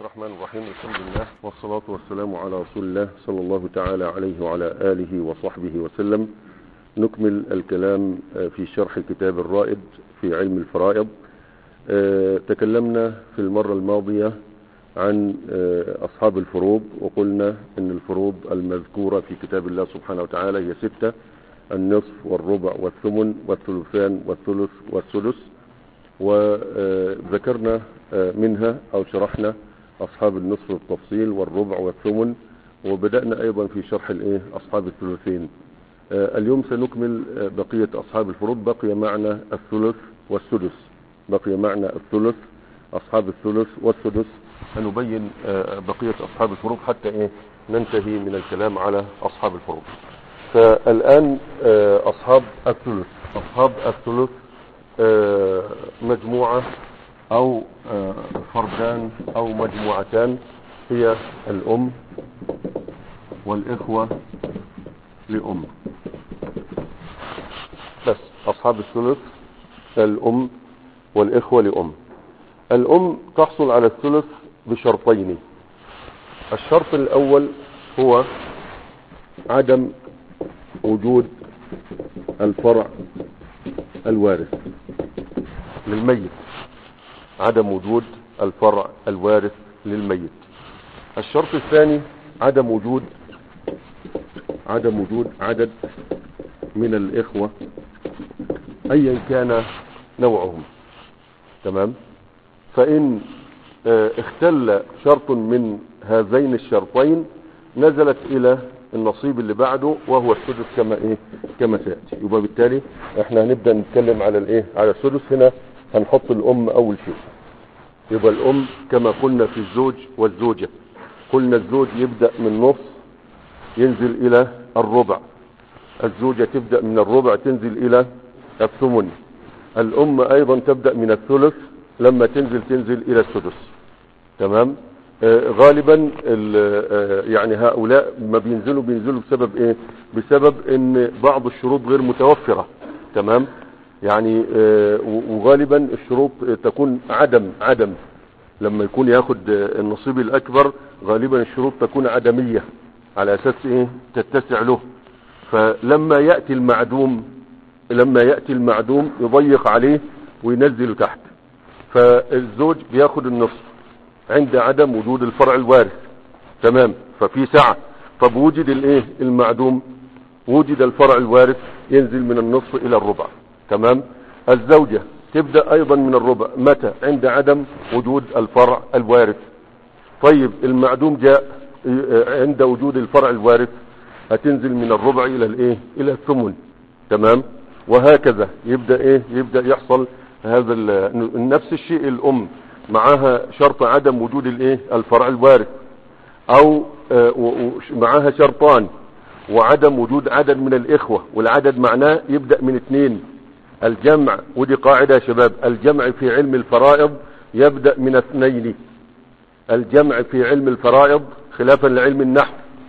الرحمن الرحيم الحمد لله والصلاة والسلام على رسول الله صلى الله تعالى عليه وعلى آله وصحبه وسلم نكمل الكلام في شرح كتاب الرائد في علم الفرائض تكلمنا في المرة الماضية عن أصحاب الفروض وقلنا أن الفروض المذكورة في كتاب الله سبحانه وتعالى هي ستة النصف والربع والثمن والثلثان والثلث والسدس وذكرنا منها أو شرحنا أصحاب النصف والتفصيل والربع والثمن وبدأنا أيضا في شرح الإيه أصحاب الثلثين اليوم سنكمل بقية أصحاب الفروض بقي معنا الثلث والسدس بقي معنا الثلث أصحاب الثلث والسدس سنبين بقية أصحاب الفروض حتى إيه ننتهي من الكلام على أصحاب الفروض فالآن أصحاب الثلث أصحاب الثلث مجموعة أو فردان أو مجموعتان هي الأم والإخوة لأم بس أصحاب الثلث الأم والإخوة لأم الأم تحصل على الثلث بشرطين الشرط الأول هو عدم وجود الفرع الوارث للميت عدم وجود الفرع الوارث للميت الشرط الثاني عدم وجود عدم وجود عدد من الإخوة أيا كان نوعهم تمام فإن اختل شرط من هذين الشرطين نزلت إلى النصيب اللي بعده وهو السدس كما ايه كما سياتي يبقى بالتالي احنا هنبدا نتكلم على الايه على السدس هنا هنحط الام اول شيء يبقى الام كما قلنا في الزوج والزوجه قلنا الزوج يبدا من نص ينزل الى الربع الزوجه تبدا من الربع تنزل الى الثمن الام ايضا تبدا من الثلث لما تنزل تنزل الى السدس تمام غالبا يعني هؤلاء ما بينزلوا بينزلوا بسبب ايه بسبب ان بعض الشروط غير متوفرة تمام يعني وغالبا الشروط تكون عدم عدم لما يكون ياخد النصيب الاكبر غالبا الشروط تكون عدمية على اساس ايه تتسع له فلما يأتي المعدوم لما يأتي المعدوم يضيق عليه وينزله تحت فالزوج بياخد النصف عند عدم وجود الفرع الوارث تمام ففي سعة طب وجد الايه المعدوم وجد الفرع الوارث ينزل من النصف الى الربع تمام الزوجة تبدأ ايضا من الربع متى عند عدم وجود الفرع الوارث طيب المعدوم جاء عند وجود الفرع الوارث هتنزل من الربع الى الايه الى الثمن تمام وهكذا يبدأ ايه يبدأ يحصل هذا نفس الشيء الام معاها شرط عدم وجود الايه الفرع الوارث او معاها شرطان وعدم وجود عدد من الاخوة والعدد معناه يبدأ من اثنين الجمع ودي قاعدة يا شباب الجمع في علم الفرائض يبدأ من اثنين الجمع في علم الفرائض خلافا لعلم النحو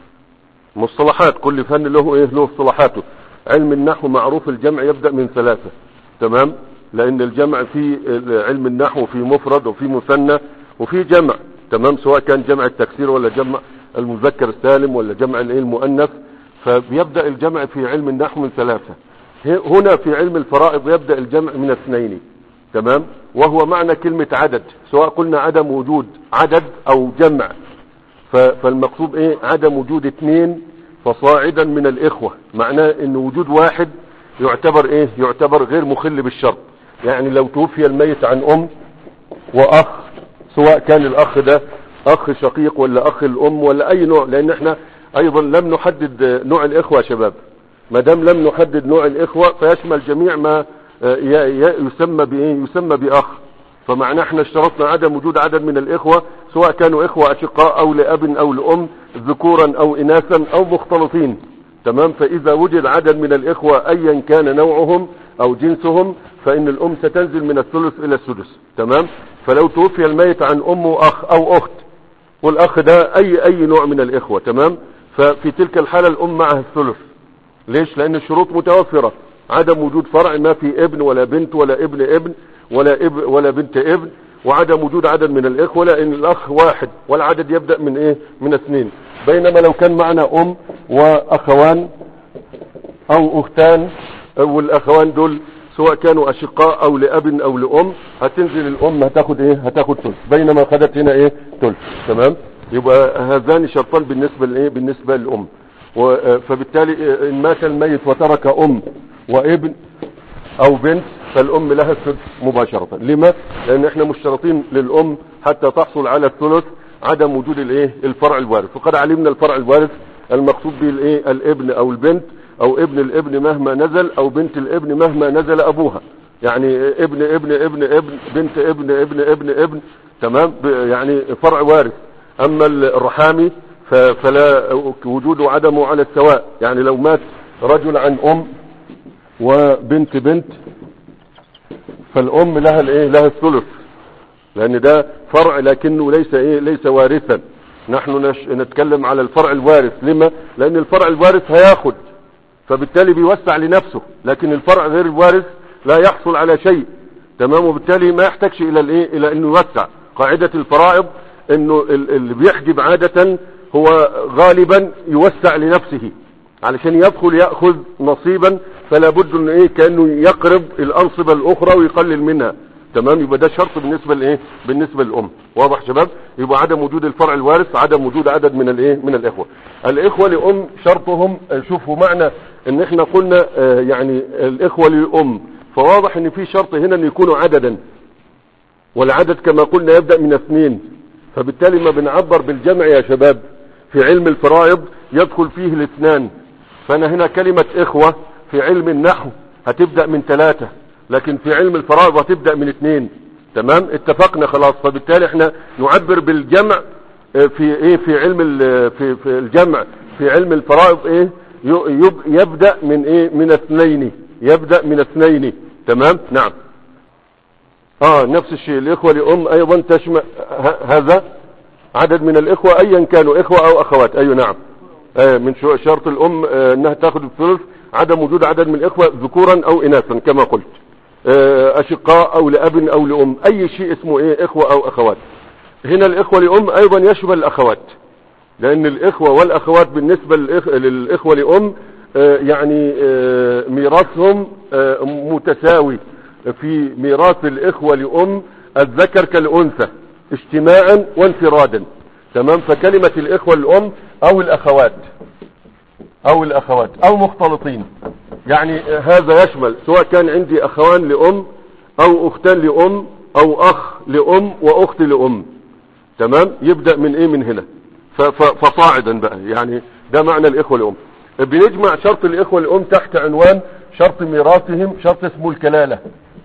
مصطلحات كل فن له ايه له اصطلاحاته علم النحو معروف الجمع يبدأ من ثلاثة تمام لان الجمع في علم النحو في مفرد وفي مثنى وفي جمع تمام سواء كان جمع التكسير ولا جمع المذكر السالم ولا جمع الايه المؤنث فبيبدأ الجمع في علم النحو من ثلاثة هنا في علم الفرائض يبدأ الجمع من اثنين تمام وهو معنى كلمة عدد سواء قلنا عدم وجود عدد او جمع فالمقصود ايه عدم وجود اثنين فصاعدا من الاخوة معناه ان وجود واحد يعتبر ايه يعتبر غير مخل بالشرط يعني لو توفي الميت عن ام واخ سواء كان الاخ ده اخ شقيق ولا اخ الام ولا اي نوع لان احنا ايضا لم نحدد نوع الاخوة يا شباب ما دام لم نحدد نوع الاخوة فيشمل جميع ما يسمى بايه يسمى باخ فمعناه احنا اشترطنا عدم وجود عدد من الاخوة سواء كانوا اخوة اشقاء او لاب او لام ذكورا او اناثا او مختلطين تمام فاذا وجد عدد من الاخوة ايا كان نوعهم او جنسهم فان الام ستنزل من الثلث الى السدس تمام فلو توفي الميت عن ام واخ او اخت والاخ ده اي اي نوع من الاخوة تمام ففي تلك الحالة الام معها الثلث ليش لان الشروط متوفرة عدم وجود فرع ما في ابن ولا بنت ولا ابن ابن ولا اب ولا بنت ابن وعدم وجود عدد من الاخوة لان الاخ واحد والعدد يبدأ من ايه من اثنين بينما لو كان معنا ام واخوان او اختان والاخوان دول سواء كانوا اشقاء او لاب او لام هتنزل الام هتاخد ايه هتاخد ثلث بينما خدت هنا ايه ثلث تمام يبقى هذان شرطان بالنسبه لايه بالنسبه للام و- فبالتالي ان مات الميت وترك ام وابن او بنت فالام لها الثلث مباشرة لما لان احنا مشترطين للام حتى تحصل على الثلث عدم وجود الايه الفرع الوارث وقد علمنا الفرع الوارث المقصود به الايه الابن او البنت او ابن الابن مهما نزل او بنت الابن مهما نزل ابوها يعني ابن ابن ابن ابن بنت ابن ابن ابن ابن تمام ب- يعني فرع وارث اما الرحامي ف- فلا وجود وعدمه على السواء يعني لو مات رجل عن ام وبنت بنت فالام لها الايه لها الثلث لان ده فرع لكنه ليس ايه ليس وارثا نحن نش... نتكلم على الفرع الوارث لما لان الفرع الوارث هياخد فبالتالي بيوسع لنفسه لكن الفرع غير الوارث لا يحصل على شيء تمام وبالتالي ما يحتاجش الى الايه الى انه يوسع قاعدة الفرائض انه ال- اللي بيحجب عادة هو غالبا يوسع لنفسه علشان يدخل يأخذ نصيبا فلا بد انه ايه كأنه يقرب الانصبة الاخرى ويقلل منها تمام يبقى ده شرط بالنسبة لايه بالنسبة للام واضح شباب يبقى عدم وجود الفرع الوارث عدم وجود عدد من الايه من الاخوة الاخوة لام شرطهم آه، شوفوا معنى ان احنا قلنا آه، يعني الاخوة للام فواضح ان في شرط هنا ان يكونوا عددا والعدد كما قلنا يبدأ من اثنين فبالتالي ما بنعبر بالجمع يا شباب في علم الفرائض يدخل فيه الاثنان فانا هنا كلمة اخوة في علم النحو هتبدأ من ثلاثة لكن في علم الفرائض هتبدأ من اثنين تمام اتفقنا خلاص فبالتالي احنا نعبر بالجمع اه، في ايه في علم ال- في, في الجمع في علم الفرائض ايه ي- يب- يبدأ من ايه من اثنين يبدأ من اثنين تمام نعم اه نفس الشيء الاخوة لام ايضا تشمل ه- هذا عدد من الاخوة ايا كانوا اخوة او اخوات ايوه نعم آه من شو- شرط الام آه انها تاخذ الثلث عدم وجود عدد من الاخوة ذكورا او اناثا كما قلت آه اشقاء او لاب او لام اي شيء اسمه ايه اخوة او اخوات هنا الاخوة لام ايضا يشمل الاخوات لان الاخوة والاخوات بالنسبة للإخ... للاخوة لام آه يعني آه ميراثهم آه متساوي في ميراث الاخوة لام الذكر كالانثى اجتماعا وانفرادا تمام فكلمة الاخوة الام او الاخوات او الاخوات او مختلطين يعني هذا يشمل سواء كان عندي اخوان لام او اختان لام او اخ لام واخت لام تمام يبدأ من ايه من هنا ف- ف- فصاعدا بقى يعني ده معنى الاخوة الام بنجمع شرط الاخوة الام تحت عنوان شرط ميراثهم شرط اسمه الكلالة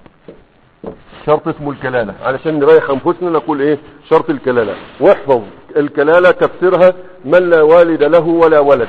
شرط اسمه الكلالة علشان نريح انفسنا نقول ايه شرط الكلالة واحفظ الكلالة تفسيرها من لا والد له ولا ولد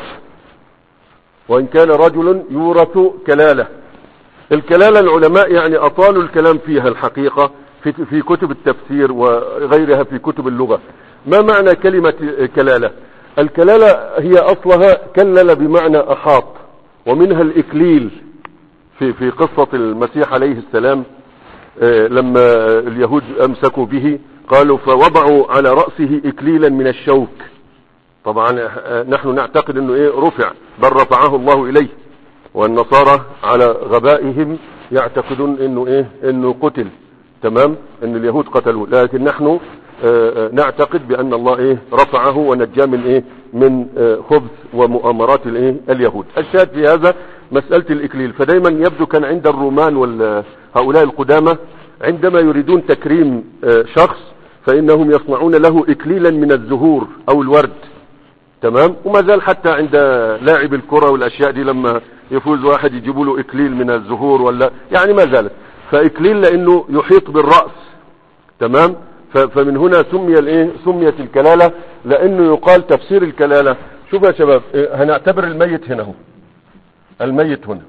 وان كان رجل يورث كلالة الكلالة العلماء يعني اطالوا الكلام فيها الحقيقة في, في كتب التفسير وغيرها في كتب اللغة ما معنى كلمة كلالة الكلالة هي اصلها كلل بمعنى احاط ومنها الاكليل في, في قصة المسيح عليه السلام آه، لما اليهود امسكوا به قالوا فوضعوا على رأسه اكليلا من الشوك طبعا آه، نحن نعتقد انه ايه رفع بل رفعه الله اليه والنصارى على غبائهم يعتقدون انه ايه انه قتل تمام ان اليهود قتلوه لكن نحن آه، آه، نعتقد بان الله ايه رفعه ونجاه من ايه من آه، خبث ومؤامرات الايه اليهود الشاهد في هذا مسألة الاكليل فدايما يبدو كان عند الرومان وهؤلاء القدامى عندما يريدون تكريم آه، شخص فانهم يصنعون له اكليلا من الزهور او الورد تمام وما زال حتى عند لاعب الكرة والاشياء دي لما يفوز واحد يجيبوا له اكليل من الزهور ولا يعني ما زالت فاكليل لانه يحيط بالرأس تمام ف- فمن هنا سمي الايه سميت الكلالة لانه يقال تفسير الكلالة شوف يا شباب إيه، هنعتبر الميت هنا هو الميت هنا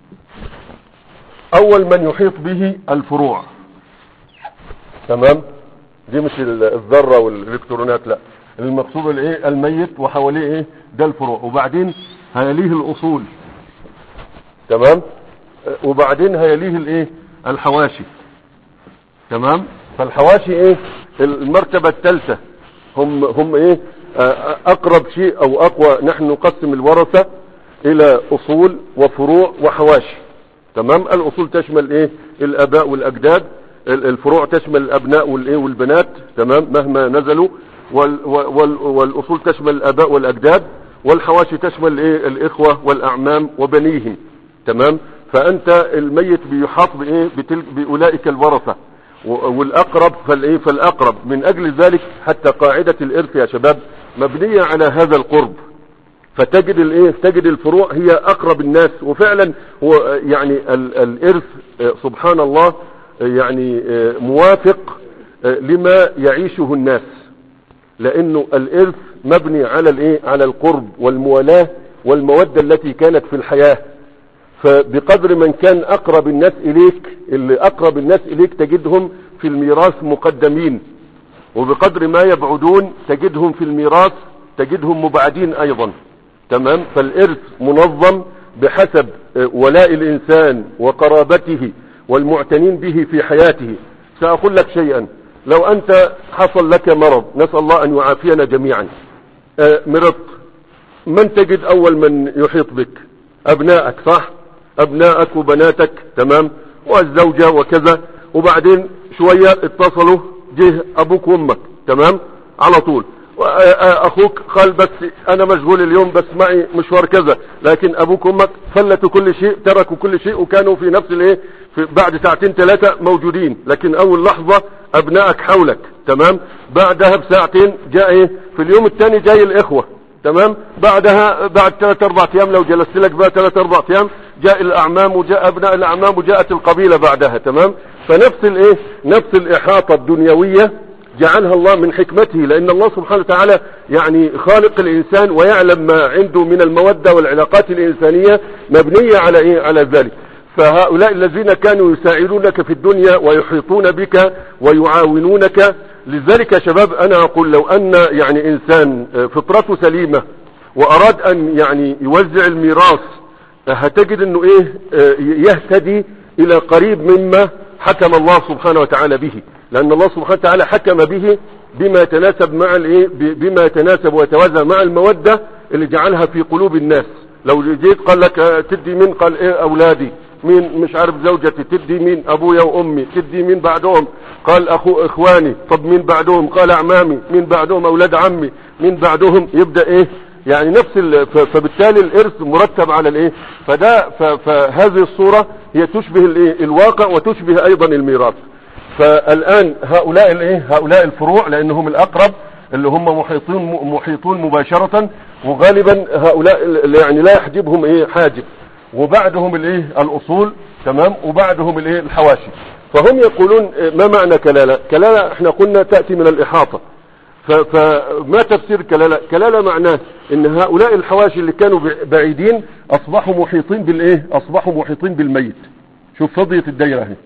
اول من يحيط به الفروع تمام دي مش ال- الذرة والالكترونات لا المقصود الايه الميت وحواليه ايه ده الفروع وبعدين هيليه الاصول تمام أه، وبعدين هيليه الايه الحواشي تمام فالحواشي ايه المرتبة الثالثة هم هم ايه آه، اقرب شيء او اقوى نحن نقسم الورثة الى اصول وفروع وحواشي تمام الاصول تشمل ايه الاباء والاجداد ال- الفروع تشمل الابناء والايه والبنات تمام مهما نزلوا وال وال والاصول تشمل الاباء والاجداد والحواشي تشمل الايه الاخوه والاعمام وبنيهم تمام فانت الميت بيحاط بايه بتل باولئك الورثه و- والاقرب فالايه فالاقرب من اجل ذلك حتى قاعده الارث يا شباب مبنيه على هذا القرب فتجد الايه تجد الفروع هي اقرب الناس وفعلا هو آه، يعني ال- الارث آه، سبحان الله آه، يعني آه، موافق آه، لما يعيشه الناس لانه الارث مبني على الايه على القرب والموالاه والموده التي كانت في الحياه فبقدر من كان اقرب الناس اليك اللي اقرب الناس اليك تجدهم في الميراث مقدمين وبقدر ما يبعدون تجدهم في الميراث تجدهم مبعدين ايضا تمام فالارث منظم بحسب آه، ولاء الانسان وقرابته والمعتنين به في حياته ساقول لك شيئا لو انت حصل لك مرض نسال الله ان يعافينا جميعا آه، مرضت من تجد اول من يحيط بك ابنائك صح ابنائك وبناتك تمام والزوجة وكذا وبعدين شوية اتصلوا جه ابوك وامك تمام على طول اخوك قال بس انا مشغول اليوم بس معي مشوار كذا لكن ابوك وامك فلتوا كل شيء تركوا كل شيء وكانوا في نفس الايه في بعد ساعتين ثلاثة موجودين لكن اول لحظة ابنائك حولك تمام بعدها بساعتين جاء ايه في اليوم الثاني جاي الاخوة تمام بعدها بعد ثلاث اربع ايام لو جلست لك بقى ثلاث اربع ايام جاء الاعمام وجاء ابناء الاعمام وجاءت القبيلة بعدها تمام فنفس الايه نفس الاحاطة الدنيوية جعلها الله من حكمته لان الله سبحانه وتعالى يعني خالق الانسان ويعلم ما عنده من المودة والعلاقات الانسانية مبنية على ايه على ذلك فهؤلاء الذين كانوا يساعدونك في الدنيا ويحيطون بك ويعاونونك لذلك يا شباب انا اقول لو ان يعني انسان فطرته سليمة واراد ان يعني يوزع الميراث هتجد انه ايه يهتدي الى قريب مما حكم الله سبحانه وتعالى به لان الله سبحانه وتعالى حكم به بما يتناسب مع الايه بما يتناسب ويتوازى مع المودة اللي جعلها في قلوب الناس لو جيت قال لك تدي مين قال ايه اولادي مين مش عارف زوجتي تدي مين ابويا وامي تدي مين بعدهم قال اخو اخواني طب مين بعدهم قال اعمامي مين بعدهم اولاد عمي مين بعدهم يبدأ ايه يعني نفس ال... فبالتالي الارث مرتب على الايه فده ف... فهذه الصورة هي تشبه الايه الواقع وتشبه ايضا الميراث فالان هؤلاء الايه هؤلاء الفروع لانهم الاقرب اللي هم محيطون محيطون مباشرة وغالبا هؤلاء يعني لا يحجبهم ايه حاجب وبعدهم الايه الاصول تمام وبعدهم الايه الحواشي فهم يقولون ما معنى كلالة كلالة احنا قلنا تأتي من الاحاطة فما تفسير كلالة كلالة معناه ان هؤلاء الحواشي اللي كانوا بعيدين اصبحوا محيطين بالايه اصبحوا محيطين بالميت شوف فضية الدايرة اهي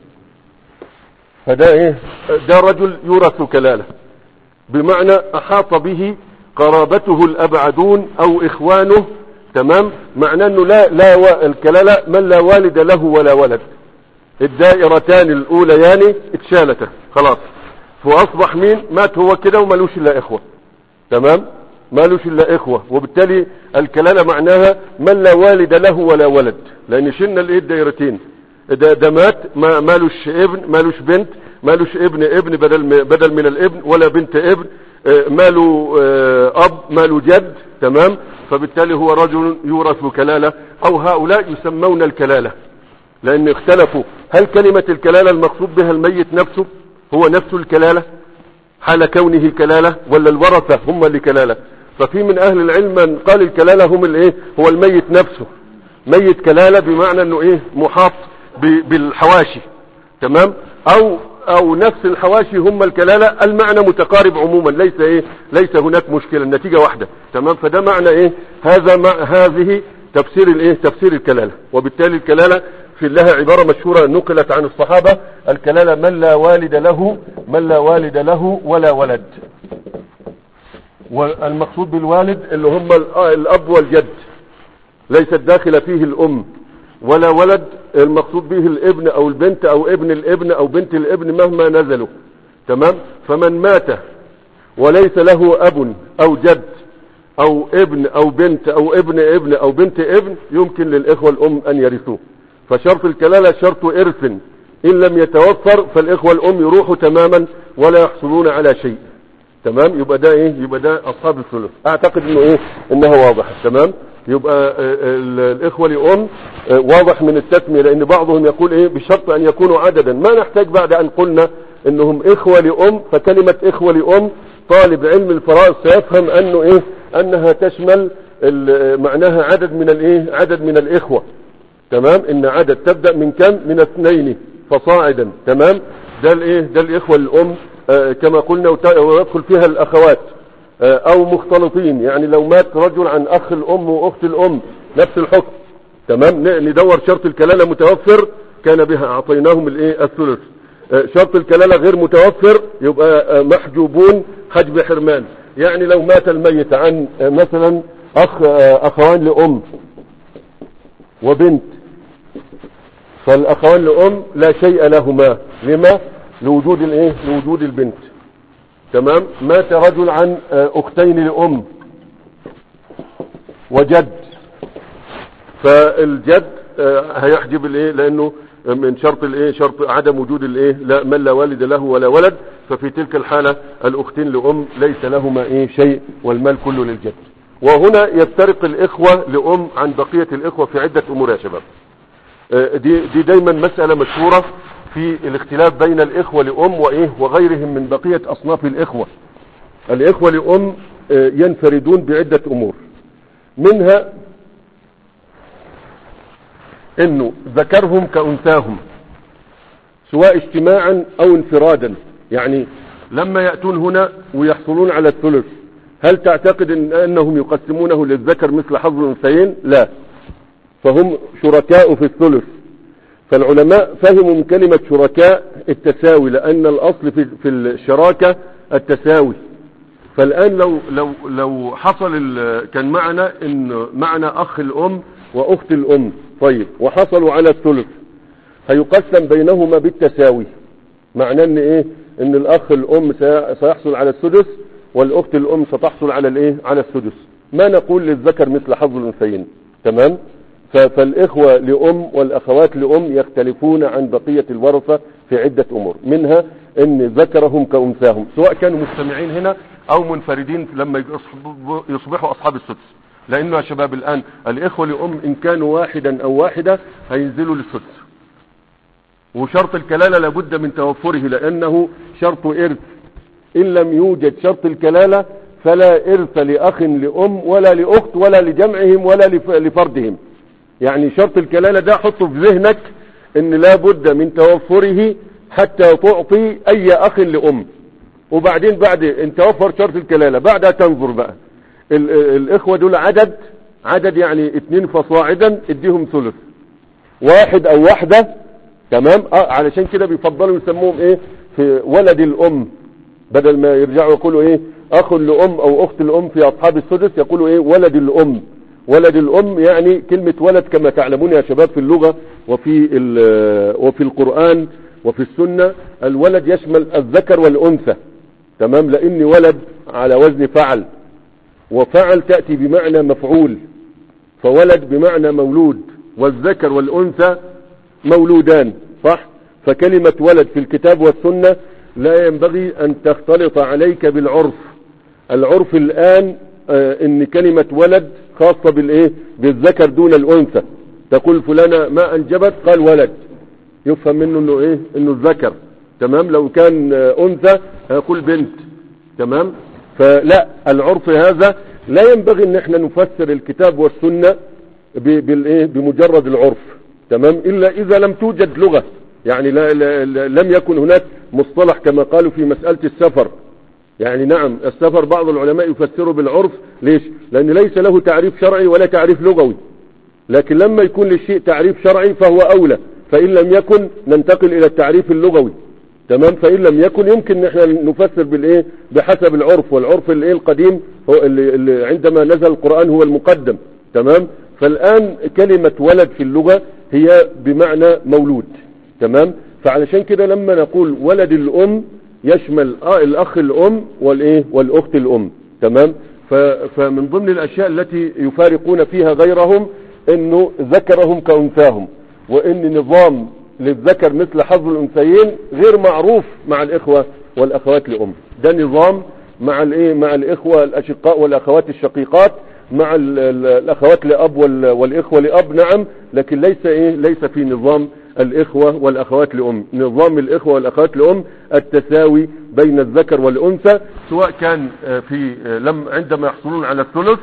فده ايه ده رجل يورث كلالة بمعنى احاط به قرابته الابعدون او اخوانه تمام معناه انه لا لا و... الكلالة من لا والد له ولا ولد الدائرتان الاوليان اتشالتا خلاص فاصبح مين مات هو كده ومالوش الا اخوة تمام مالوش الا اخوة وبالتالي الكلالة معناها من لا والد له ولا ولد لان شلنا الايه الدائرتين ده, ده مات ما مالوش ابن مالوش بنت مالوش ابن ابن بدل بدل من الابن ولا بنت ابن ماله اب ماله جد تمام فبالتالي هو رجل يورث كلالة او هؤلاء يسمون الكلالة لان اختلفوا هل كلمة الكلالة المقصود بها الميت نفسه هو نفس الكلالة حال كونه كلالة ولا الورثة هم اللي كلالة ففي من اهل العلم من قال الكلالة هم الايه هو الميت نفسه ميت كلالة بمعنى انه ايه محاط بالحواشي تمام او او نفس الحواشي هم الكلالة المعنى متقارب عموما ليس ايه ليس هناك مشكلة النتيجة واحدة تمام فده معنى ايه هذا مع هذه تفسير الايه تفسير الكلالة وبالتالي الكلالة في لها عبارة مشهورة نقلت عن الصحابة الكلالة من لا والد له من لا والد له ولا ولد والمقصود بالوالد اللي هم الاب والجد ليست داخل فيه الام ولا ولد المقصود به الابن او البنت او ابن الابن او بنت الابن مهما نزلوا تمام فمن مات وليس له اب او جد او ابن او بنت او ابن ابن او بنت ابن يمكن للاخوة الام ان يرثوه فشرط الكلالة شرط ارث ان لم يتوفر فالاخوة الام يروحوا تماما ولا يحصلون على شيء تمام يبقى ده ايه يبقى ده اصحاب الثلث اعتقد انه ايه انها واضحة تمام يبقى آه، ال- الاخوة لام آه، واضح من التسمية لان بعضهم يقول ايه بشرط ان يكونوا عددا ما نحتاج بعد ان قلنا انهم اخوة لام فكلمة اخوة لام طالب علم الفرائض سيفهم انه ايه انها تشمل ال- معناها عدد من الايه عدد من الاخوة تمام ان عدد تبدأ من كم من اثنين فصاعدا تمام ده الايه ده الاخوة الام آه كما قلنا وت- ويدخل فيها الاخوات آه او مختلطين يعني لو مات رجل عن اخ الام واخت الام نفس الحكم تمام ن- ندور شرط الكلالة متوفر كان بها اعطيناهم الايه الثلث آه شرط الكلالة غير متوفر يبقى آه محجوبون حجب حرمان يعني لو مات الميت عن آه مثلا اخ آه اخوان لام وبنت فالاخوان لام لا شيء لهما لما لوجود الايه لوجود البنت تمام مات رجل عن آه، اختين لام وجد فالجد آه، هيحجب الايه لانه من شرط الايه شرط عدم وجود الايه لا من لا والد له ولا ولد ففي تلك الحالة الاختين لام ليس لهما ايه شيء والمال كله للجد وهنا يفترق الاخوة لام عن بقية الاخوة في عدة امور يا شباب آه، دي, دي دايما مسألة مشهورة في الاختلاف بين الاخوة لام وايه وغيرهم من بقية اصناف الاخوة الاخوة لام آه، ينفردون بعدة امور منها انه ذكرهم كانثاهم سواء اجتماعا او انفرادا يعني لما يأتون هنا ويحصلون على الثلث هل تعتقد إن انهم يقسمونه للذكر مثل حظ الانثيين لا فهم شركاء في الثلث فالعلماء فهموا من كلمة شركاء التساوي لأن الأصل في, في الشراكة التساوي فالآن لو لو لو حصل ال- كان معنا إن معنا أخ الأم وأخت الأم طيب وحصلوا على الثلث هيقسم بينهما بالتساوي معناه ان ايه ان الاخ الام سي- سيحصل على السدس والاخت الام ستحصل على الايه على السدس ما نقول للذكر مثل حظ الانثيين تمام ف- فالاخوة لام والاخوات لام يختلفون عن بقية الورثة في عدة امور منها ان ذكرهم كانثاهم سواء كانوا مجتمعين هنا او منفردين لما يصبحوا- يصبحوا اصحاب السدس لانه يا شباب الان الاخوة لام ان كانوا واحدا او واحدة هينزلوا للسدس وشرط الكلالة لابد من توفره لأنه شرط إرث إن لم يوجد شرط الكلالة فلا إرث لأخ لأم ولا لأخت ولا لجمعهم ولا لف- لفردهم يعني شرط الكلالة ده حطه في ذهنك إن لابد من توفره حتى تعطي أي أخ لأم وبعدين بعد ان توفر شرط الكلالة بعدها تنظر بقى ال- ال- الإخوة دول عدد عدد يعني اتنين فصاعدا اديهم ثلث واحد او واحدة تمام اه علشان كده بيفضلوا يسموهم ايه في ولد الام بدل ما يرجعوا يقولوا ايه اخ لام او اخت الام في اصحاب السدس يقولوا ايه ولد الام ولد الام يعني كلمة ولد كما تعلمون يا شباب في اللغة وفي ال- وفي القرآن وفي السنة الولد يشمل الذكر والانثى تمام لان ولد على وزن فعل وفعل تأتي بمعنى مفعول فولد بمعنى مولود والذكر والأنثى مولودان صح فكلمة ولد في الكتاب والسنة لا ينبغي أن تختلط عليك بالعرف العرف الآن آه إن كلمة ولد خاصة بالإيه بالذكر دون الأنثى تقول فلانة ما أنجبت قال ولد يفهم منه إنه إيه إنه الذكر تمام لو كان آه أنثى هيقول بنت تمام فلا العرف هذا لا ينبغي ان احنا نفسر الكتاب والسنة ب- بالايه بمجرد العرف تمام الا اذا لم توجد لغة يعني لا لا لا لم يكن هناك مصطلح كما قالوا في مسألة السفر يعني نعم السفر بعض العلماء يفسره بالعرف ليش لان ليس له تعريف شرعي ولا تعريف لغوي لكن لما يكون للشيء تعريف شرعي فهو اولى فان لم يكن ننتقل الى التعريف اللغوي تمام فإن لم يكن يمكن ان احنا نفسر بالايه بحسب العرف والعرف الايه القديم هو اللي, اللي عندما نزل القرآن هو المقدم تمام فالآن كلمة ولد في اللغة هي بمعنى مولود تمام فعلشان كده لما نقول ولد الأم يشمل آه الاخ الام والايه والاخت الام تمام ف- فمن ضمن الاشياء التي يفارقون فيها غيرهم انه ذكرهم كانثاهم وان نظام للذكر مثل حظ الانثيين غير معروف مع الاخوه والاخوات لام ده نظام مع الايه مع الاخوه الاشقاء والاخوات الشقيقات مع ال- ال- الاخوات لاب وال- والاخوه لاب نعم لكن ليس ايه ليس في نظام الاخوه والاخوات لام نظام الاخوه والاخوات لام التساوي بين الذكر والانثى سواء كان آه، في آه، لم عندما يحصلون على الثلث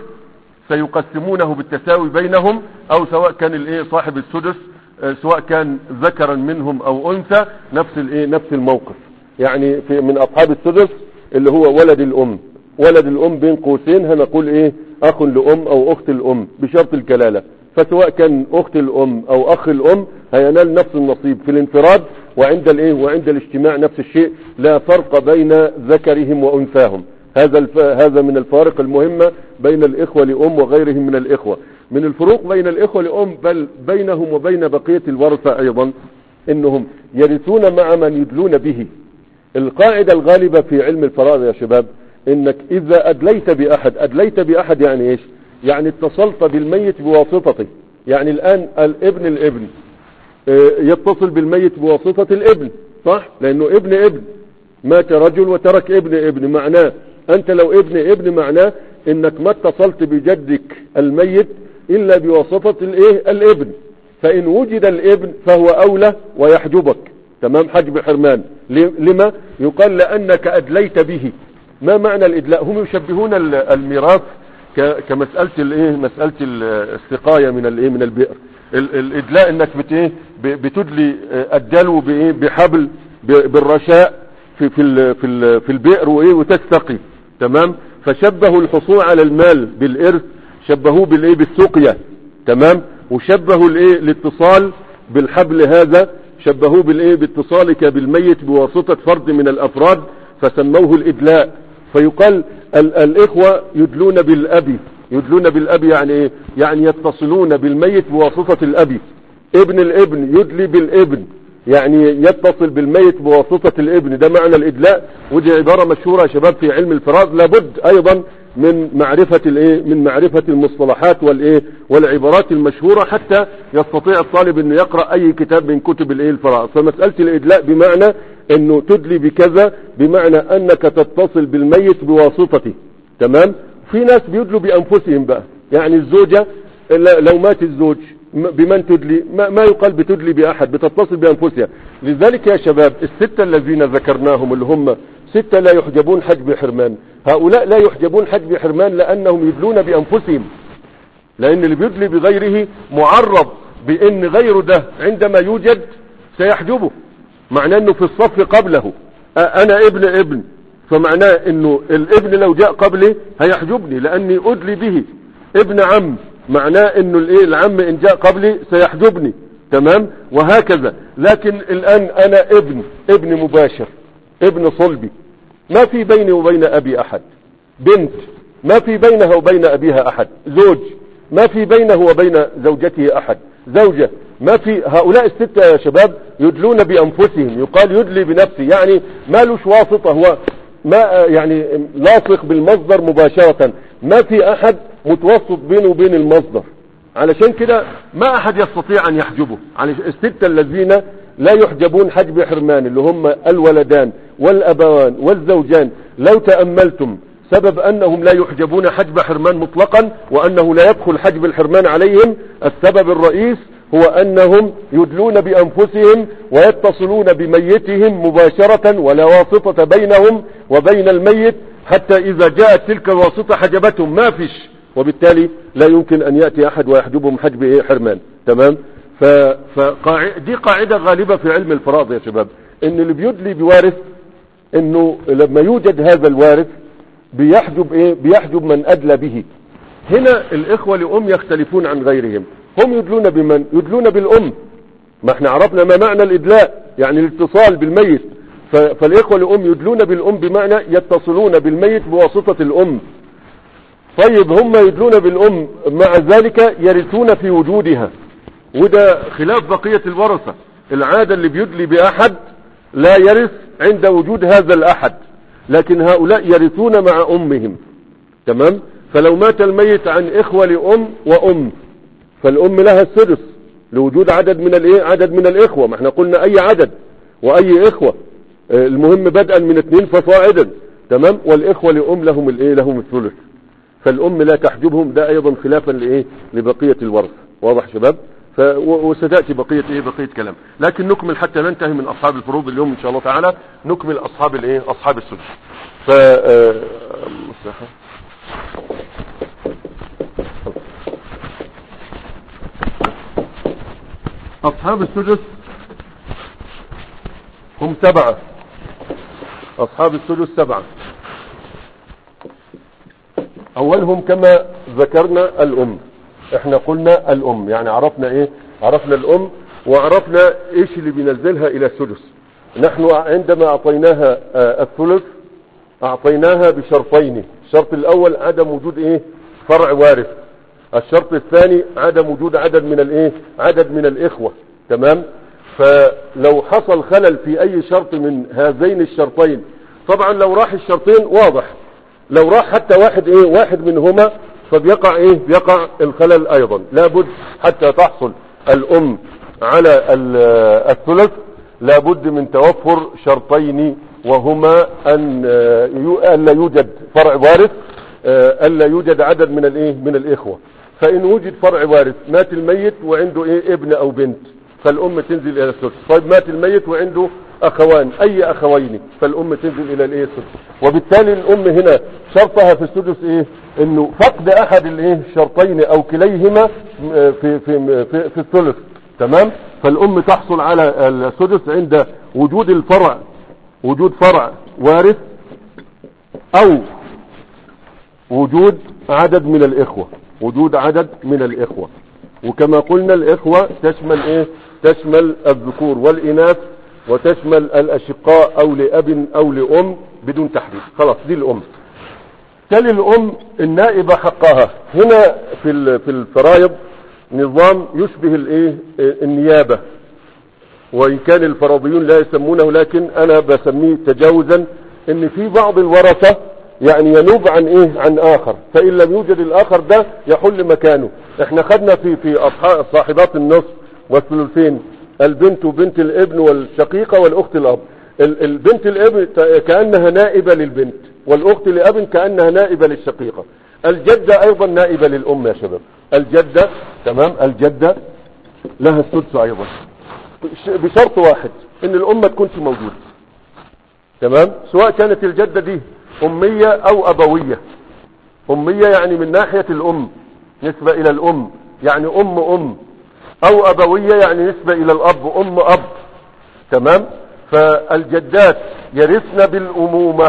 سيقسمونه بالتساوي بينهم او سواء كان الايه صاحب السدس آه، سواء كان ذكرا منهم او انثى نفس الايه نفس الموقف يعني في من اصحاب السدس اللي هو ولد الام ولد الام بين قوسين هنقول ايه اخ لام او اخت الام بشرط الكلاله فسواء كان اخت الام او اخ الام هينال نفس النصيب في الانفراد وعند الايه وعند الاجتماع نفس الشيء لا فرق بين ذكرهم وانثاهم هذا الف... هذا من الفوارق المهمة بين الإخوة لأم وغيرهم من الإخوة من الفروق بين الإخوة لأم بل بينهم وبين بقية الورثة أيضا إنهم يرثون مع من يدلون به القاعدة الغالبة في علم الفرائض يا شباب إنك إذا أدليت بأحد أدليت بأحد يعني إيش يعني اتصلت بالميت بواسطته يعني الآن الابن الابن آه، يتصل بالميت بواسطة الابن صح لأنه ابن ابن مات رجل وترك ابن ابن معناه انت لو ابن ابن معناه انك ما اتصلت بجدك الميت الا بواسطة الايه الابن فان وجد الابن فهو اولى ويحجبك تمام حجب حرمان ل- لما يقال لانك ادليت به ما معنى الادلاء هم يشبهون ال- الميراث ك- كمسألة الايه مسألة ال- السقاية من الايه من البئر ال- الادلاء انك بت ايه ب- بتدلي آه، الدلو بايه بحبل ب- بالرشاء في في ال- في ال- في البئر وايه وتستقي تمام فشبهوا الحصول على المال بالارث شبهوه بالايه بالسقيا تمام وشبهوا الايه الاتصال بالحبل هذا شبهوه بالايه باتصالك بالميت بواسطة فرد من الافراد فسموه الادلاء فيقال ال الاخوة يدلون بالاب يدلون بالاب يعني ايه يعني يتصلون بالميت بواسطة الاب ابن الابن يدلي بالابن يعني يتصل بالميت بواسطة الابن ده معنى الادلاء ودي عبارة مشهورة يا شباب في علم الفراغ لابد ايضا من معرفة الايه من معرفة المصطلحات والايه والعبارات المشهورة حتى يستطيع الطالب انه يقرأ اي كتاب من كتب الايه الفراغ فمسألة الادلاء بمعنى انه تدلي بكذا بمعنى انك تتصل بالميت بواسطته تمام في ناس بيدلوا بانفسهم بقى يعني الزوجة لا- لو مات الزوج م- بمن تدلي ما, ما يقال بتدلي بأحد بتتصل بأنفسها لذلك يا شباب الستة الذين ذكرناهم اللي هم ستة لا يحجبون حجب حرمان هؤلاء لا يحجبون حجب حرمان لأنهم يدلون بأنفسهم لأن اللي بيدلي بغيره معرض بأن غيره ده عندما يوجد سيحجبه معناه أنه في الصف قبله أ- أنا ابن ابن فمعناه أنه الابن لو جاء قبلي هيحجبني لأني أدلي به ابن عم معناه أنه الإيه العم إن جاء قبلي سيحجبني تمام وهكذا لكن الآن أنا ابن ابن مباشر ابن صلبي ما في بيني وبين أبي أحد بنت ما في بينها وبين أبيها أحد زوج ما في بينه وبين زوجته أحد زوجة ما في هؤلاء الستة يا شباب يدلون بأنفسهم يقال يدلي بنفسه يعني ما لوش واسطة هو ما يعني لاصق بالمصدر مباشرة ما في أحد متوسط بينه وبين المصدر علشان كده ما أحد يستطيع أن يحجبه علشان الستة الذين لا يحجبون حجب حرمان اللي هم الولدان والأبوان والزوجان لو تأملتم سبب أنهم لا يحجبون حجب حرمان مطلقا وأنه لا يدخل حجب الحرمان عليهم السبب الرئيس هو أنهم يدلون بأنفسهم ويتصلون بميتهم مباشرة ولا واسطة بينهم وبين الميت حتى إذا جاءت تلك الواسطة حجبتهم ما فيش وبالتالي لا يمكن أن يأتي أحد ويحجبهم حجب إيه حرمان تمام ف... فقاع... دي قاعدة غالبة في علم الفراغ يا شباب ان اللي بيدلي بوارث انه لما يوجد هذا الوارث بيحجب ايه بيحجب من ادلى به هنا الاخوة لام يختلفون عن غيرهم هم يدلون بمن يدلون بالام ما احنا عرفنا ما معنى الادلاء يعني الاتصال بالميت ف... فالاخوة لام يدلون بالام بمعنى يتصلون بالميت بواسطة الام طيب هم يدلون بالام مع ذلك يرثون في وجودها وده خلاف بقية الورثة العادة اللي بيدلي بأحد لا يرث عند وجود هذا الأحد لكن هؤلاء يرثون مع أمهم تمام فلو مات الميت عن إخوة لأم وأم فالأم لها السدس لوجود عدد من الايه عدد من الإخوة ما احنا قلنا أي عدد وأي إخوة آه، المهم بدءا من اثنين فصاعدا تمام والإخوة لأم لهم الايه لهم الثلث فالأم لا تحجبهم ده أيضا خلافا لإيه لبقية الورث واضح شباب ف... و- وستأتي بقية إيه بقية كلام لكن نكمل حتى ننتهي من أصحاب الفروض اليوم إن شاء الله تعالى نكمل أصحاب الإيه أصحاب السدس ف آه، مساحة. أصحاب السدس هم سبعة أصحاب السدس سبعة أولهم كما ذكرنا الأم احنا قلنا الأم يعني عرفنا ايه عرفنا الأم وعرفنا ايش اللي بينزلها إلى السدس نحن عندما أعطيناها آه، الثلث أعطيناها بشرطين الشرط الأول عدم وجود ايه فرع وارث الشرط الثاني عدم وجود عدد من الايه عدد من الإخوة تمام فلو حصل خلل في أي شرط من هذين الشرطين طبعا لو راح الشرطين واضح لو راح حتى واحد ايه واحد منهما فبيقع ايه بيقع الخلل ايضا لابد حتى تحصل الام على ال- الثلث لابد من توفر شرطين وهما ان آه، يو- الا يوجد فرع وارث آه، الا يوجد عدد من الايه من الاخوه فان وجد فرع وارث مات الميت وعنده ايه ابن او بنت فالام تنزل الى الثلث طيب مات الميت وعنده اخوان اي اخوين فالام تنزل الى الايه السدس وبالتالي الام هنا شرطها في السدس ايه انه فقد احد الايه الشرطين او كليهما م- في في في, في الثلث تمام فالام تحصل على السدس عند وجود الفرع وجود فرع وارث او وجود عدد من الاخوه وجود عدد من الاخوه وكما قلنا الاخوه تشمل ايه تشمل الذكور والاناث وتشمل الاشقاء او لاب او لام بدون تحديد خلاص دي الام تلي الام النائبه حقها هنا في ال- في الفرائض نظام يشبه الايه النيابه وان كان الفرضيون لا يسمونه لكن انا بسميه تجاوزا ان في بعض الورثه يعني ينوب عن ايه عن اخر فان لم يوجد الاخر ده يحل مكانه احنا خدنا في في أصحاب صاحبات النصف والثلثين البنت وبنت الابن والشقيقه والاخت الاب ال- البنت الابن ت- كانها نائبه للبنت والاخت الاب كانها نائبه للشقيقه الجده ايضا نائبه للام يا شباب الجده تمام الجده لها السدس ايضا بشرط واحد ان الام ما تكونش موجوده تمام سواء كانت الجده دي اميه او ابويه اميه يعني من ناحيه الام نسبه الى الام يعني ام ام او ابويه يعني نسبه الى الاب ام اب تمام فالجدات يرثن بالامومه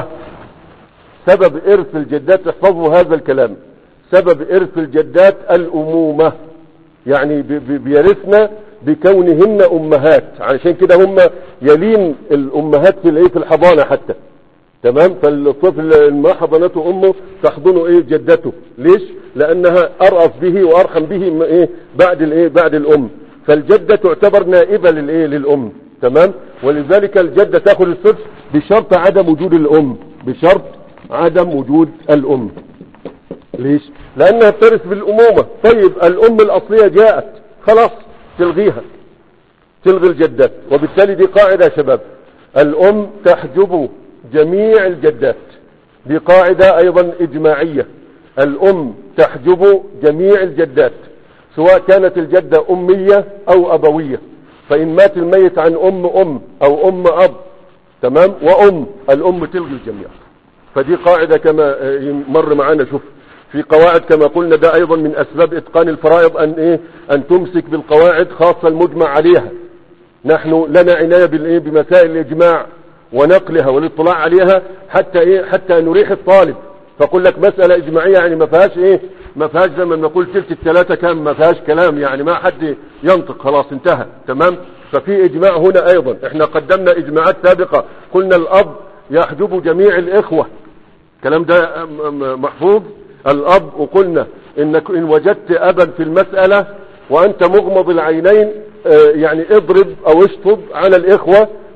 سبب ارث الجدات احفظوا هذا الكلام سبب ارث الجدات الامومه يعني بي- بي- بيرثن بكونهن امهات علشان كده هم يلين الامهات في الايه في الحضانه حتى تمام فالطفل ما حضنته امه تحضنه ايه جدته ليش لانها ارأف به وارحم به م- ايه بعد الايه بعد الام فالجده تعتبر نائبه للايه للام تمام ولذلك الجده تاخذ السدس بشرط عدم وجود الام بشرط عدم وجود الام ليش لانها بترث بالامومه طيب الام الاصليه جاءت خلاص تلغيها تلغي الجدات وبالتالي دي قاعده يا شباب الام تحجب جميع الجدات دي قاعده ايضا اجماعيه الام تحجب جميع الجدات سواء كانت الجده اميه او ابويه فان مات الميت عن ام ام او ام اب تمام وام الام تلغي الجميع فدي قاعدة كما آه، مر معانا شوف في قواعد كما قلنا ده ايضا من اسباب اتقان الفرائض ان ايه ان تمسك بالقواعد خاصة المجمع عليها نحن لنا عناية بالايه بمسائل الاجماع ونقلها والاطلاع عليها حتى ايه حتى نريح الطالب فقول لك مسألة اجماعية يعني ما فيهاش ايه ما فيهاش زي ما بنقول تلك الثلاثة كام ما فيهاش كلام يعني ما حد ينطق خلاص انتهى تمام ففي اجماع هنا ايضا احنا قدمنا اجماعات سابقة قلنا الاب يحجب جميع الاخوة الكلام ده م- م- محفوظ الاب وقلنا انك ان وجدت ابا في المسألة وانت مغمض العينين آه، يعني اضرب او اشطب على الاخوة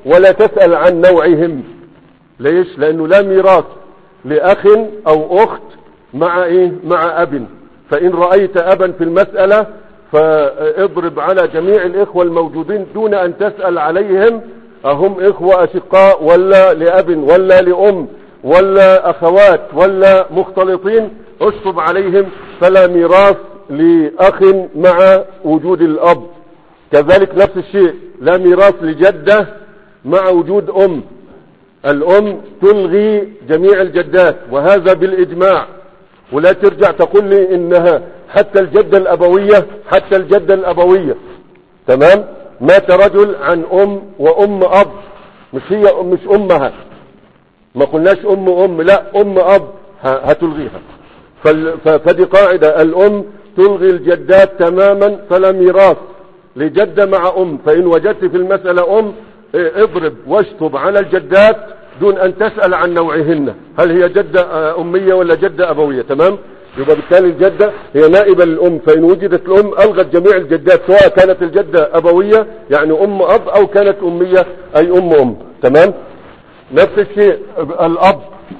ولا تسأل عن نوعهم ليش لانه لا ميراث لاخ او اخت مع ايه مع اب فان رأيت ابا في المسألة فاضرب على جميع الاخوة الموجودين دون ان تسأل عليهم اهم اخوة اشقاء ولا لاب ولا لام ولا اخوات ولا مختلطين اشطب عليهم فلا ميراث لاخ مع وجود الاب كذلك نفس الشيء لا ميراث لجدة مع وجود ام الام تلغي جميع الجدات وهذا بالاجماع ولا ترجع تقول لي انها حتى الجدة الابوية حتى الجدة الابوية تمام مات رجل عن ام وام اب مش هي مش امها ما قلناش ام ام لا ام اب هتلغيها فدي قاعدة الام تلغي الجدات تماما فلا ميراث لجدة مع ام فان وجدت في المسألة ام اضرب واشطب على الجدات دون ان تسأل عن نوعهن هل هي جدة امية ولا جدة ابوية تمام يبقى بالتالي الجدة هي نائبة للأم فإن وجدت الأم ألغت جميع الجدات سواء كانت الجدة أبوية يعني أم أب أو كانت أمية أي أم أم تمام نفس الشيء الأب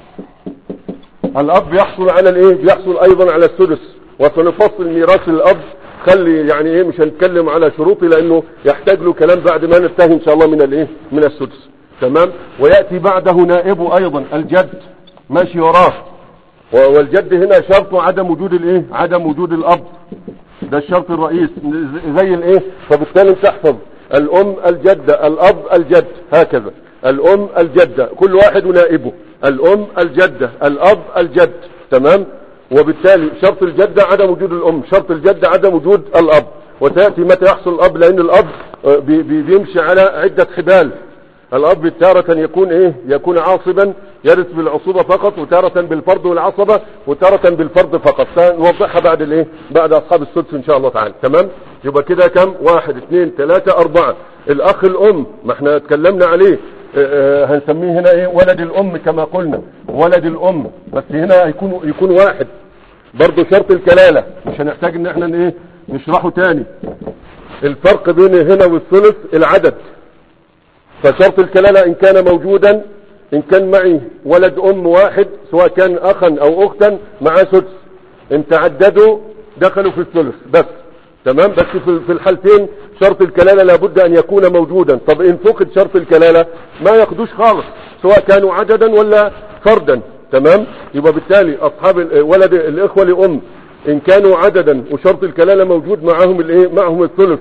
الأب يحصل على الإيه يحصل أيضا على السدس وسنفصل ميراث الأب خلي يعني إيه مش هنتكلم على شروطه لأنه يحتاج له كلام بعد ما ننتهي إن شاء الله من الإيه من السدس تمام ويأتي بعده نائبه أيضا الجد ماشي وراه والجد هنا شرط عدم وجود الايه عدم وجود الاب ده الشرط الرئيس زي الايه فبالتالي تحفظ الام الجدة الاب الجد هكذا الام الجدة كل واحد ونائبه الام الجدة الاب الجد تمام وبالتالي شرط الجدة عدم وجود الام شرط الجدة عدم وجود الاب وتأتي متى يحصل الاب لان الاب بي بي بيمشي على عدة حبال الاب تارة يكون ايه يكون عاصبا يرث بالعصوبة فقط وتارة بالفرد والعصبة وتارة بالفرد فقط سنوضحها بعد الايه بعد اصحاب السدس ان شاء الله تعالى تمام يبقى كده كم واحد اثنين ثلاثة اربعة الاخ الام ما احنا اتكلمنا عليه اه اه هنسميه هنا ايه ولد الام كما قلنا ولد الام بس هنا يكون يكون واحد برضه شرط الكلالة مش هنحتاج ان احنا ايه نشرحه تاني الفرق بين هنا والثلث العدد فشرط الكلالة ان كان موجودا ان كان معي ولد ام واحد سواء كان اخا او اختا مع سدس ان تعددوا دخلوا في الثلث بس تمام بس في الحالتين شرط الكلالة لابد ان يكون موجودا طب ان فقد شرط الكلالة ما ياخدوش خالص سواء كانوا عددا ولا فردا تمام يبقى بالتالي اصحاب ولد الاخوة لام ان كانوا عددا وشرط الكلالة موجود معهم الايه معهم الثلث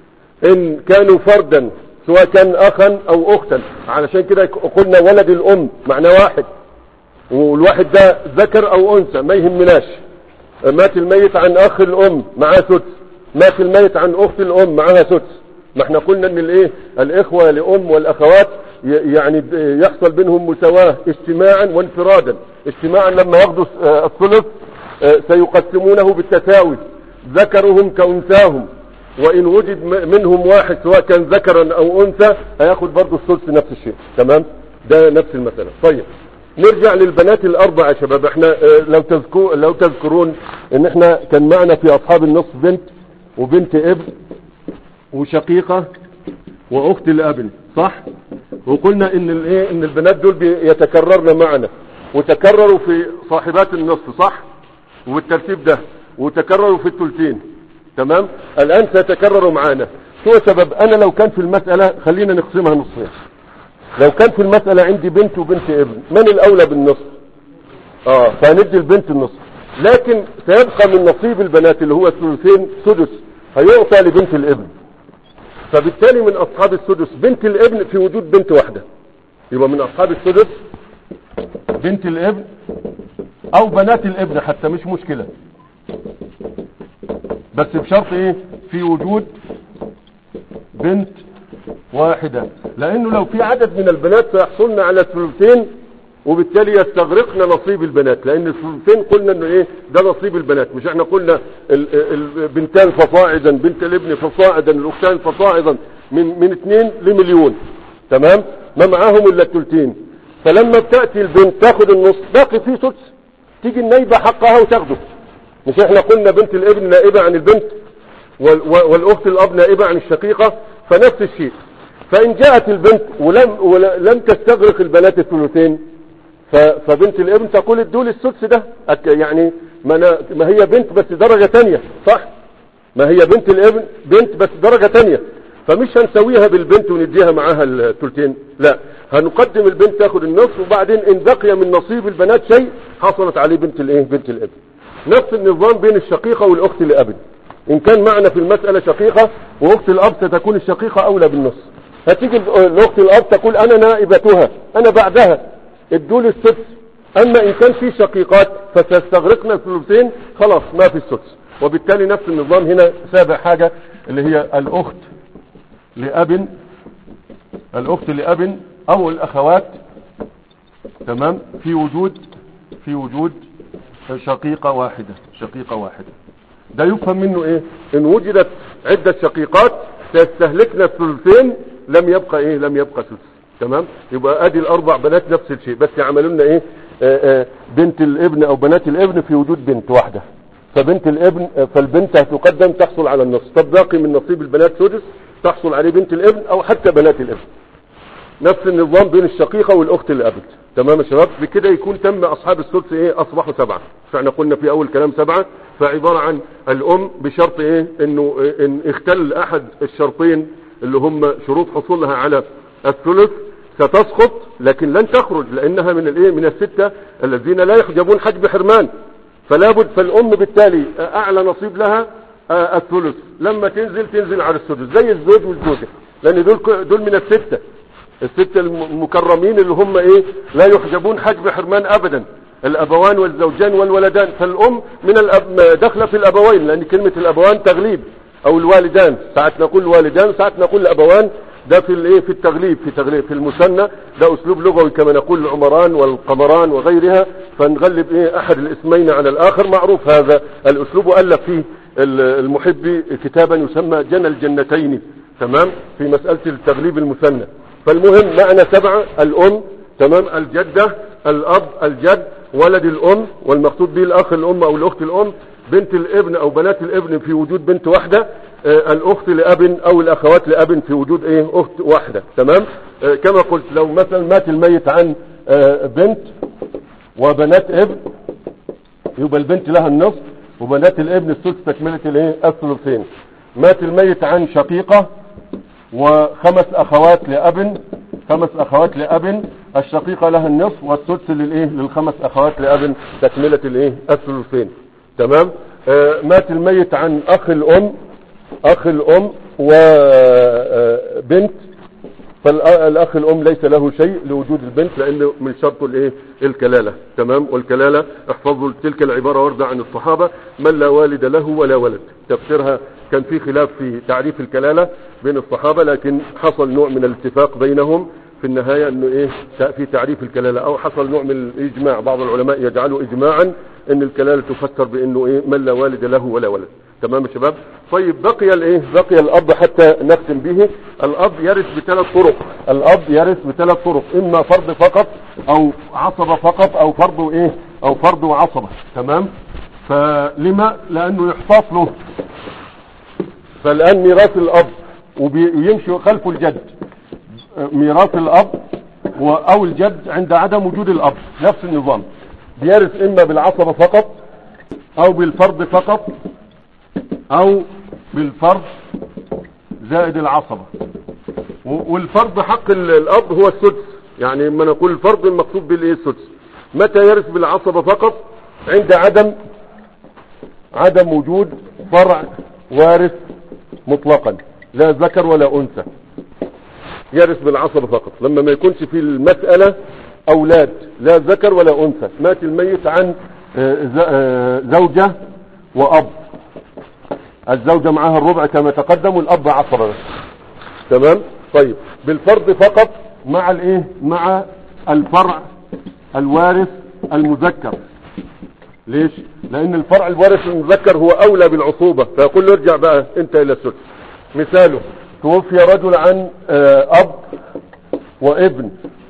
ان كانوا فردا سواء كان اخا او اختا علشان كده قلنا ولد الام معنى واحد والواحد ده ذكر او انثى ما يهمناش مات الميت عن اخ الام معاه سدس مات الميت عن اخت الام معاها سدس ما احنا قلنا ان الايه الاخوة لام والاخوات يعني يحصل بينهم مساواة اجتماعا وانفرادا اجتماعا لما ياخدوا الثلث سيقسمونه بالتساوي ذكرهم كانثاهم وان وجد منهم واحد سواء كان ذكرا او انثى هياخد برضه الثلث نفس الشيء تمام ده نفس المسألة طيب نرجع للبنات الاربع يا شباب احنا لو تذكرون لو تذكرون ان احنا كان معنا في اصحاب النص بنت وبنت ابن وشقيقة واخت الابن صح وقلنا ان الايه ان البنات دول يتكررن معنا وتكرروا في صاحبات النصف صح والترتيب ده وتكرروا في الثلثين تمام الان سيتكرروا معانا شو سبب انا لو كان في المسألة خلينا نقسمها نصفين لو كان في المسألة عندي بنت وبنت ابن من الاولى بالنصف اه فهندي البنت النصف لكن سيبقى من نصيب البنات اللي هو الثلثين سدس هيعطى لبنت الابن فبالتالي من اصحاب السدس بنت الابن في وجود بنت واحدة يبقى من اصحاب السدس بنت الابن او بنات الابن حتى مش مشكلة بس بشرط ايه في وجود بنت واحدة لانه لو في عدد من البنات سيحصلنا على الثلثين وبالتالي يستغرقنا نصيب البنات لان الثلثين قلنا انه ايه ده نصيب البنات مش احنا قلنا البنتان فصاعدا بنت الابن فصاعدا الاختان فصاعدا من من اثنين لمليون تمام ما معاهم الا الثلثين فلما بتاتي البنت تاخد النص باقي فيه سدس تيجي النايبه حقها وتاخده مش احنا قلنا بنت الابن نائبة عن البنت والاخت الاب نائبة عن الشقيقة فنفس الشيء فان جاءت البنت ولم ولم تستغرق البنات الثلثين ف- فبنت الابن تقول ادوا لي السدس ده أك- يعني ما, أنا ما هي بنت بس درجة تانية صح ما هي بنت الابن بنت بس درجة تانية فمش هنسويها بالبنت ونديها معاها الثلثين لا هنقدم البنت تاخد النصف وبعدين ان بقي من نصيب البنات شيء حصلت عليه بنت الايه بنت الابن نفس النظام بين الشقيقة والاخت لابن ان كان معنا في المسألة شقيقة واخت الاب ستكون الشقيقة اولى بالنص هتيجي الاخت الاب تقول انا نائبتها انا بعدها ادوا لي السدس اما ان كان في شقيقات فستستغرقن الثلثين خلاص ما في السدس وبالتالي نفس النظام هنا سابع حاجة اللي هي الاخت لاب الاخت لاب او الاخوات تمام في وجود في وجود شقيقة واحدة شقيقة واحدة ده يفهم منه ايه ان وجدت عدة شقيقات تستهلكن الثلثين لم يبقى ايه لم يبقى ثلث تمام يبقى ادي الاربع بنات نفس الشيء بس يعملوا لنا ايه آآ آآ بنت الابن او بنات الابن في وجود بنت واحدة فبنت الابن فالبنت هتقدم تحصل على النص طب باقي من نصيب البنات سدس تحصل عليه بنت الابن او حتى بنات الابن نفس النظام بين الشقيقة والاخت الابد تمام يا شباب بكده يكون تم اصحاب الثلث ايه اصبحوا سبعة فاحنا قلنا في اول كلام سبعة فعبارة عن الام بشرط ايه انه إيه ان اختل احد الشرطين اللي هم شروط حصولها على الثلث ستسقط لكن لن تخرج لانها من الايه من الستة الذين لا يحجبون حجب حرمان فلا بد فالام بالتالي اعلى نصيب لها آه، الثلث لما تنزل تنزل على السدس زي الزوج والزوجة لان دول دول من الستة الستة المكرمين اللي هم ايه لا يحجبون حجب حرمان ابدا الابوان والزوجان والولدان فالام من الأب داخله في الابوين لان كلمة الابوان تغليب او الوالدان ساعات نقول الوالدان ساعات نقول الابوان ده في الايه في التغليب في تغليب في المثنى ده اسلوب لغوي كما نقول العمران والقمران وغيرها فنغلب ايه احد الاسمين على الاخر معروف هذا الاسلوب والف فيه المحبي كتابا يسمى جنى الجنتين تمام في مسألة التغليب المثنى فالمهم معنى سبعة الام تمام الجدة الاب الجد ولد الام والمقصود به الاخ الام او الاخت الام بنت الابن او بنات الابن في وجود بنت واحدة آه الاخت لاب او الاخوات لاب في وجود ايه اخت واحدة تمام آه كما قلت لو مثلا مات الميت عن آه بنت وبنات ابن يبقى البنت لها النصف وبنات الابن الثلث تكملة الايه الثلثين مات الميت عن شقيقة وخمس اخوات لاب خمس اخوات لاب الشقيقة لها النصف والسدس للايه للخمس اخوات لاب تكملة الايه الثلثين تمام آه مات الميت عن اخ الام اخ الام وبنت فالاخ الام ليس له شيء لوجود البنت لانه من شرط الايه الكلاله تمام والكلاله احفظوا تلك العباره ورده عن الصحابه من لا والد له ولا ولد تفسيرها كان في خلاف في تعريف الكلاله بين الصحابه لكن حصل نوع من الاتفاق بينهم في النهايه انه ايه في تعريف الكلاله او حصل نوع من الاجماع بعض العلماء يجعلوا اجماعا ان الكلاله تفسر بانه ايه من لا والد له ولا ولد تمام يا شباب طيب بقي الايه بقي الاب حتى نختم به الاب يرث بثلاث طرق الاب يرث بثلاث طرق اما فرض فقط او عصبة فقط او فرض ايه او فرض وعصبة تمام فلما لانه يحتاط له فالان ميراث الاب ويمشي خلفه الجد ميراث الاب او الجد عند عدم وجود الاب نفس النظام بيرث اما بالعصبة فقط او بالفرض فقط او بالفرض زائد العصبة والفرض حق الاب هو السدس يعني لما نقول الفرض المقصود بالايه السدس متى يرث بالعصبة فقط عند عدم عدم وجود فرع وارث مطلقا لا ذكر ولا انثى يرث بالعصبة فقط لما ما يكونش في المسألة اولاد لا ذكر ولا انثى مات الميت عن زوجة واب الزوجة معها الربع كما تقدم والاب عصبة بس تمام طيب بالفرض فقط مع الايه مع الفرع الوارث المذكر ليش لان الفرع الوارث المذكر هو اولى بالعصوبة فيقول له ارجع بقى انت الى السدس مثاله توفي رجل عن اب وابن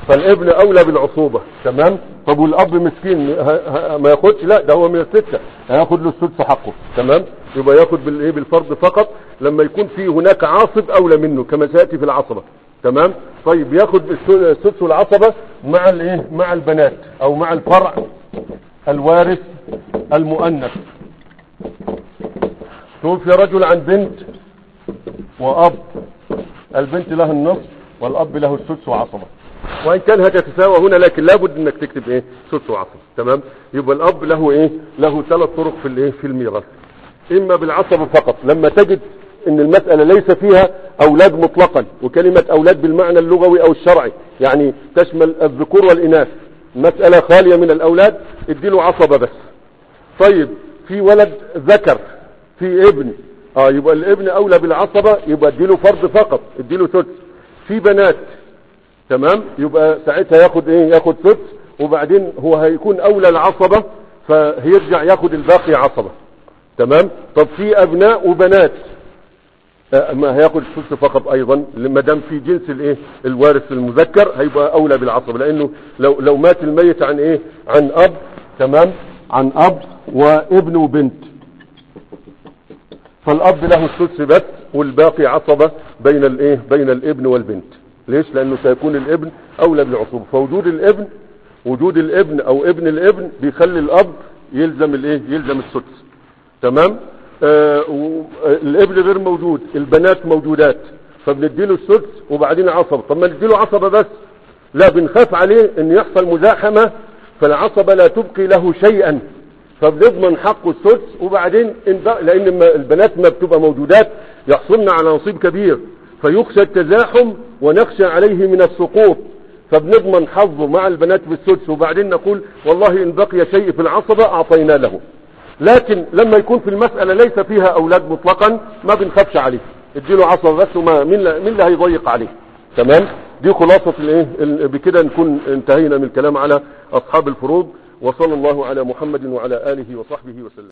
فالابن اولى بالعصوبة تمام طب والاب مسكين ه- ه- ما ياخدش لا ده هو من الستة هياخد له السدس حقه تمام يبقى ياخد بالايه بالفرض فقط لما يكون في هناك عاصب اولى منه كما سياتي في العصبة تمام طيب ياخد الس- السدس والعصبة مع الايه مع البنات او مع الفرع الوارث المؤنث توفي رجل عن بنت واب البنت له النصف والاب له السدس وعصبه وان كان هتتساوى هنا لكن لابد انك تكتب ايه سدس وعصبه تمام يبقى الاب له ايه له ثلاث طرق في الايه في الميراث اما بالعصبه فقط لما تجد ان المساله ليس فيها اولاد مطلقا وكلمه اولاد بالمعنى اللغوي او الشرعي يعني تشمل الذكور والاناث مساله خاليه من الاولاد اديله عصبه بس طيب في ولد ذكر في ابن اه يبقى الابن اولى بالعصبة يبقى اديله فرض فقط اديله سدس في بنات تمام يبقى ساعتها ياخد ايه ياخد سدس وبعدين هو هيكون اولى العصبة فهيرجع ياخد الباقي عصبة تمام طب في ابناء وبنات آه، ما هياخد السدس فقط ايضا ما دام في جنس الايه الوارث المذكر هيبقى اولى بالعصبة لانه لو لو مات الميت عن ايه عن اب تمام عن اب وابن وبنت فالاب له السدس بس والباقي عصبة بين الايه بين الابن والبنت ليش لانه سيكون الابن اولى بالعصوبة فوجود الابن وجود الابن او ابن الابن بيخلي الاب يلزم الايه يلزم السدس تمام آه و- آه، الابن غير موجود البنات موجودات فبنديله السدس وبعدين عصبة طب ما نديله عصبة بس لا بنخاف عليه ان يحصل مزاحمة فالعصبة لا تبقي له شيئا فبنضمن حقه السدس وبعدين إن بق- لان ما- البنات ما بتبقى موجودات يحصلن على نصيب كبير فيخشى التزاحم ونخشى عليه من السقوط فبنضمن حظه مع البنات بالسدس وبعدين نقول والله ان بقي شيء في العصبة اعطينا له لكن لما يكون في المسألة ليس فيها اولاد مطلقا ما بنخافش عليه اديله عصبة بس وما مين اللي- مين اللي هيضيق عليه تمام دي خلاصة الايه ال- بكده نكون انتهينا من الكلام على اصحاب الفروض وصلى الله على محمد وعلى اله وصحبه وسلم